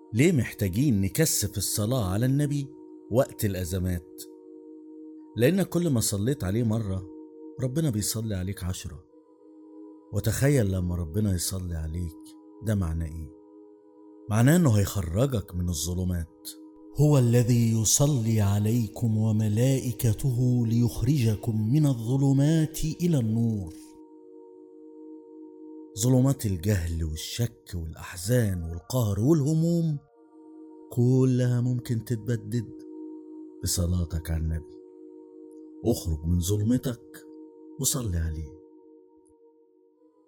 ليه محتاجين نكثف الصلاة على النبي وقت الأزمات لأن كل ما صليت عليه مرة ربنا بيصلي عليك عشرة وتخيل لما ربنا يصلي عليك ده معناه إيه معناه إنه هيخرجك من الظلمات هو الذي يصلي عليكم وملائكته ليخرجكم من الظلمات الى النور ظلمات الجهل والشك والأحزان والقهر والهموم كلها ممكن تتبدد بصلاتك على النبي اخرج من ظلمتك وصلي عليه